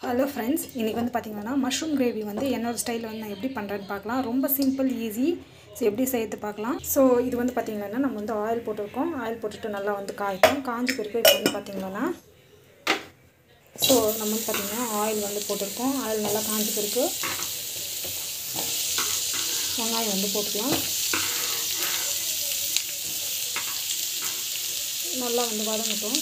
hello friends இன்றைக்கி வந்து பார்த்திங்கன்னா மஷ்ரூம் கிரேவி வந்து என்னோடய ஸ்டைலில் வந்து நான் எப்படி பண்ணுறேன்னு பார்க்கலாம் ரொம்ப சிம்பிள் ஈஸி ஸோ எப்படி செய்யறது பார்க்கலாம் ஸோ இது வந்து பார்த்திங்கன்னா நம்ம வந்து ஆயில் போட்டிருக்கோம் ஆயில் போட்டுட்டு நல்லா வந்து காய்க்கும் காஞ்சி பிறகு இப்போ வந்து பார்த்திங்கன்னா ஸோ நம்ம வந்து பார்த்திங்கன்னா ஆயில் வந்து போட்டிருக்கோம் ஆயில் நல்லா காஞ்சி பிறகு வெங்காயம் வந்து போட்டுக்கலாம் நல்லா வந்து வதங்கட்டும்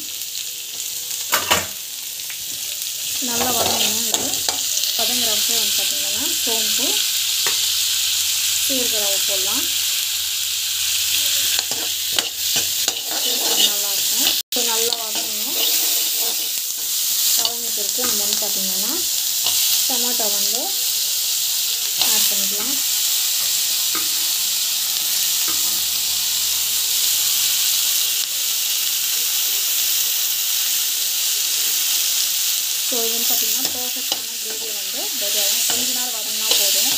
நல்லா வதங்கணும் இது வதங்குறப்போ வந்து பார்த்திங்கன்னா சோம்பு சீரகரவை போடலாம் நல்லாயிருக்கும் இப்போ நல்லா வதங்கணும் வதங்கின பிறகு நம்ம வந்து பார்த்திங்கன்னா டமாட்டோ வந்து ஆட் பண்ணிக்கலாம் ஸோ இது வந்து பார்த்திங்கன்னா பர்ஃபெக்டான கிரேவி வந்து ரெடி ஆகும் கொஞ்ச நேரம் வதங்கினா போதும்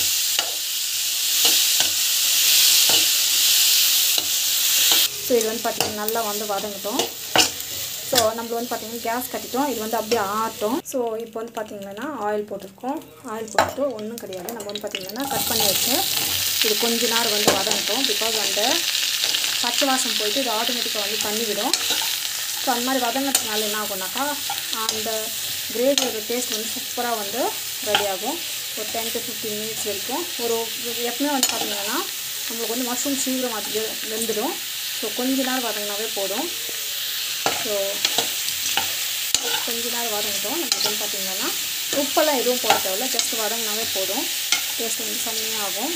ஸோ இது வந்து பார்த்திங்கன்னா நல்லா வந்து வதங்கட்டும் ஸோ நம்ம வந்து பார்த்திங்கன்னா கேஸ் கட்டிட்டோம் இது வந்து அப்படியே ஆட்டும் ஸோ இப்போ வந்து பார்த்திங்கன்னா ஆயில் போட்டிருக்கோம் ஆயில் போட்டுட்டு ஒன்றும் கிடையாது நம்ம வந்து பார்த்திங்கன்னா கட் பண்ணி வச்சு இது கொஞ்ச நேரம் வந்து வதங்கட்டும் பிகாஸ் அந்த பச்சை வாசம் போயிட்டு இது ஆட்டோமேட்டிக்காக வந்து பண்ணிவிடும் ஸோ அந்த மாதிரி வதங்கிறதுனால என்ன ஆகும்னாக்கா அந்த கிரேவியோட டேஸ்ட் வந்து சூப்பராக வந்து ரெடி ஆகும் ஒரு டென் டு ஃபிஃப்டீன் மினிட்ஸ் வரைக்கும் ஒரு எப்பவுமே வந்து பார்த்திங்கன்னா நம்மளுக்கு வந்து மஷ்ரூம் சீக்கிரம் அது வெந்துடும் ஸோ கொஞ்ச நேரம் வதங்கினாவே போதும் ஸோ கொஞ்ச நேரம் வதங்கிட்டோம் நமக்கு வந்து பார்த்திங்கன்னா உப்பெல்லாம் எதுவும் போட தேவையில்ல ஜஸ்ட் வதங்கினாவே போதும் டேஸ்ட் வந்து செம்மையாகும்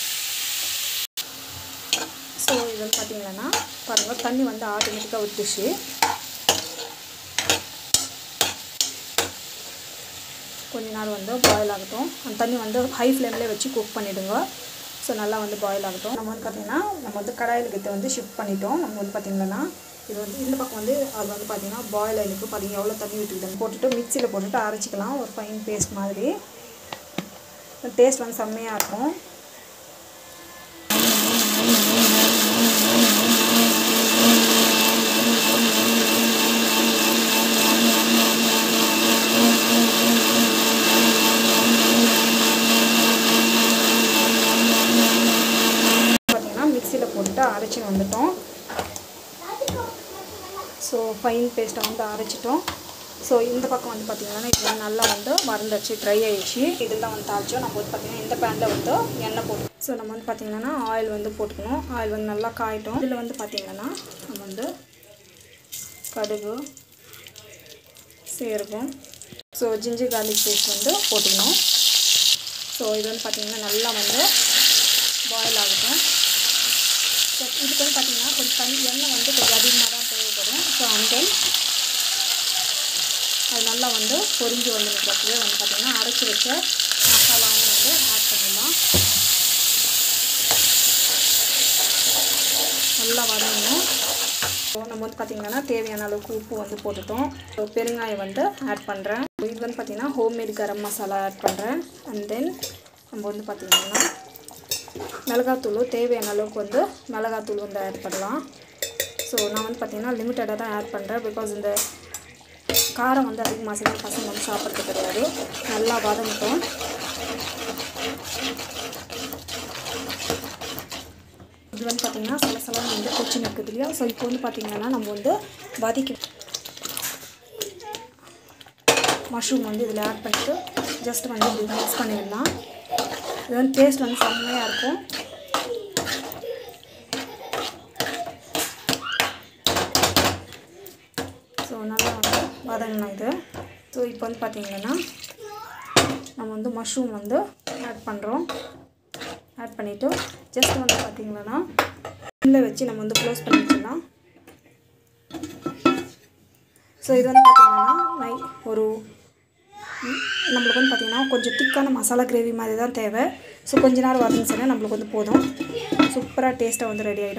ஸோ இது வந்து பார்த்திங்கன்னா பாருங்கள் தண்ணி வந்து ஆட்டோமேட்டிக்காக விட்டுச்சு கொஞ்ச நேரம் வந்து பாயில் ஆகட்டும் அந்த தண்ணி வந்து ஹை ஃப்ளேம்லேயே வச்சு குக் பண்ணிவிடுங்க ஸோ நல்லா வந்து பாயில் ஆகட்டும் நம்ம வந்து பார்த்திங்கன்னா நம்ம வந்து கடாயில் கிட்ட வந்து ஷிஃப்ட் பண்ணிட்டோம் நம்ம வந்து பார்த்திங்கன்னா இது வந்து இந்த பக்கம் வந்து அது வந்து பார்த்திங்கன்னா பாயில் ஆயிலுக்கு பார்த்திங்கன்னா எவ்வளோ தண்ணி விட்டுக்குதுன்னு போட்டுட்டு மிக்சியில் போட்டுட்டு அரைச்சிக்கலாம் ஒரு ஃபைன் பேஸ்ட் மாதிரி டேஸ்ட் வந்து செம்மையாக இருக்கும் பார்த்திங்கன்னா மிக்சியில் போட்டுட்டு அரைச்சி வந்துட்டோம் ஸோ ஃபைன் பேஸ்ட்டை வந்து அரைச்சிட்டோம் ஸோ இந்த பக்கம் வந்து பார்த்திங்கன்னா இது வந்து நல்லா வந்து மறந்துடுச்சு ட்ரை ஆயிடுச்சு இதில் தான் வந்து தாளிச்சோம் நம்ம வந்து பார்த்திங்கன்னா இந்த பேனில் வந்து எண்ணெய் போட்டு ஸோ நம்ம வந்து பார்த்திங்கன்னா ஆயில் வந்து போட்டுக்கணும் ஆயில் வந்து நல்லா காயட்டும் இதில் வந்து பார்த்திங்கன்னா நம்ம வந்து கடுகு சீரகம் ஸோ ஜிஞ்சர் கார்லிக் பேஸ்ட் வந்து போட்டுக்கணும் ஸோ இது வந்து பார்த்திங்கன்னா நல்லா வந்து பாயில் ஆகட்டும் ஸோ இதுக்கு வந்து பார்த்திங்கன்னா கொஞ்சம் தண்ணி எண்ணெய் வந்து கொஞ்சம் அதிகமாக தான் தேவைப்படும் ஸோ அண்ட் தென் அது நல்லா வந்து பொரிஞ்சு வந்துருக்கிறப்பவே வந்து பார்த்திங்கன்னா அரைச்சி வச்ச மசாலாவும் வந்து ஆட் பண்ணிடலாம் நல்லா வதங்கணும் ஸோ நம்ம வந்து பார்த்திங்கன்னா தேவையான அளவுக்கு உப்பு வந்து போட்டுட்டோம் ஸோ பெருங்காயம் வந்து ஆட் பண்ணுறேன் இது வந்து பார்த்திங்கன்னா ஹோம்மேட் கரம் மசாலா ஆட் பண்ணுறேன் அண்ட் தென் நம்ம வந்து பார்த்திங்கன்னா மிளகாத்தூள் தேவையான அளவுக்கு வந்து மிளகாத்தூள் வந்து ஆட் பண்ணலாம் ஸோ நான் வந்து பார்த்திங்கன்னா லிமிட்டடாக தான் ஆட் பண்ணுறேன் பிகாஸ் இந்த காரம் வந்து அதிகமாக சேர்த்து பசங்க வந்து சாப்பிட்றது கிடையாது நல்லா வதங்கட்டும் இது வந்து பார்த்திங்கன்னா சில சலம் வந்து கொச்சி நிற்குது இல்லையா ஸோ இப்போ வந்து பார்த்திங்கன்னா நம்ம வந்து வதக்கி மஷ்ரூம் வந்து இதில் ஆட் பண்ணிவிட்டு ஜஸ்ட் வந்து இப்படி மிக்ஸ் பண்ணிடலாம் இது வந்து டேஸ்ட் வந்து செம்மையாக இருக்கும் ஸோ நல்லா வந்து வதங்கணும் இது ஸோ இப்போ வந்து பார்த்திங்கன்னா நம்ம வந்து மஷ்ரூம் வந்து ஆட் பண்ணுறோம் ஆட் பண்ணிவிட்டு ஜஸ்ட் வந்து பார்த்திங்கன்னா உள்ளே வச்சு நம்ம வந்து க்ளோஸ் பண்ணி வச்சிடலாம் ஸோ இது வந்து பார்த்திங்கன்னா நை ஒரு நம்மளுக்கு வந்து பார்த்திங்கன்னா கொஞ்சம் திக்கான மசாலா கிரேவி மாதிரி தான் தேவை ஸோ கொஞ்ச நேரம் வதங்கிச்சுன்னா நம்மளுக்கு வந்து போதும் சூப்பராக டேஸ்ட்டாக வந்து ரெடி ஆகிடும்